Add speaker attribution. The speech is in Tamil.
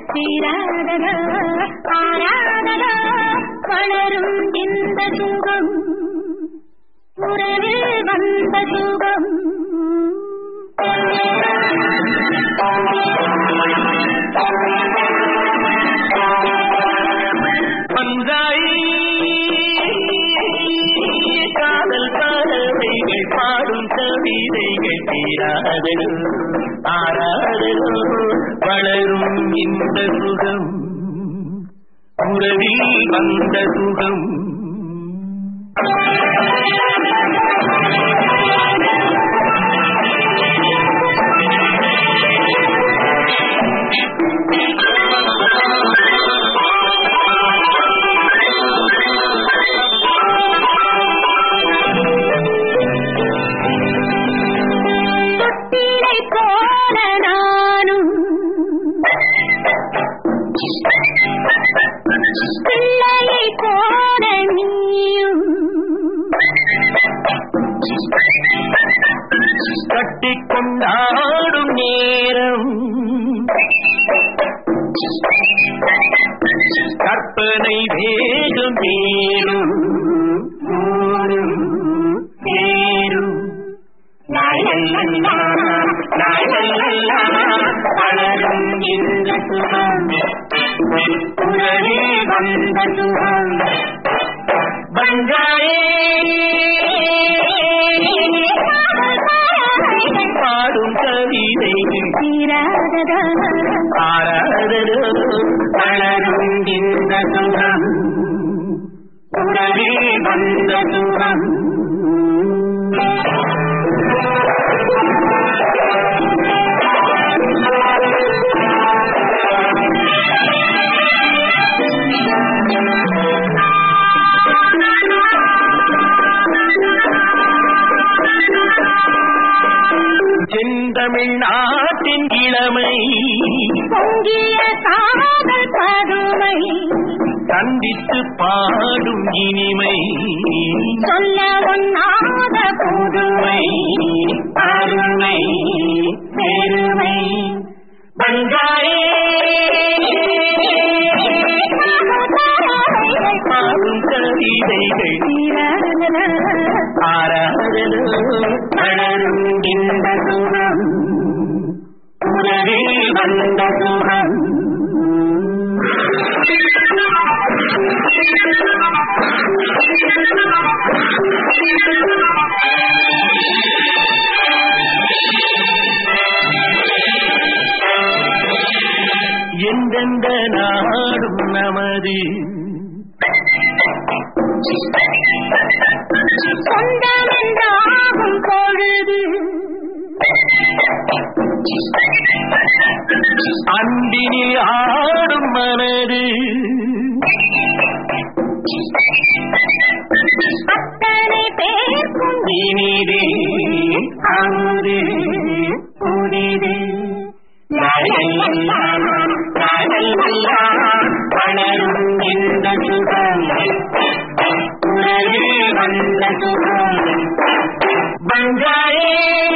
Speaker 1: தீராததா ஆராததா வளரும் இந்த சுகம் உறவில் வந்த சுகம்
Speaker 2: வந்தாய் காதல் பறவைகள் பாடும் கவிதைகள் தீராதலோ ஆராதலோ வளரும் இந்த சுகம் உறவில் வந்த சுகம்
Speaker 1: தொட்டிலை போல நானும் பிள்ளையை போல நீயும்
Speaker 2: கட்டிக் கொண்டாடும் நேரம் கற்பனை வேகம் மேலும் ஊரும் சேரும் லாயல்லல்லா, லாயல்லல்லா, வளரும் இந்த சுகம் உறவில் வந்த சுகம் பஞ்சாயே பாடும் கவிதைகள்
Speaker 1: தீராததா
Speaker 2: ஆராதரோ வளரும் இந்த சுகம் உறவில் வந்த சுகம் செந்தமிழ்நாட்டின் இளமை
Speaker 1: பொங்கிய காதல் பதுமை
Speaker 2: சந்தித்து பாடும் இனிமை
Speaker 1: சொல்ல ஒண்ணாத புதுமை
Speaker 2: அருமை பெருமை பஞ்சாயே பாடும் கவிதைகள்
Speaker 1: தீராததா
Speaker 2: ஆராதலோ வளரும் இந்த சுகம் உறவில் வந்த சுகம் எந்தெந்த நாடும் நமது
Speaker 1: சொந்தமென்றாகும் பொழுது
Speaker 2: அன்பினில் ஆடும் மனது
Speaker 1: அத்தனை பேர்க்கும்
Speaker 2: இனிதே அமுது புனிது லாயல்லல்லா, லாயல்லல்லா, வளரும் இந்த சுகம் உறவில் வந்த சுகம் பஞ்சாயே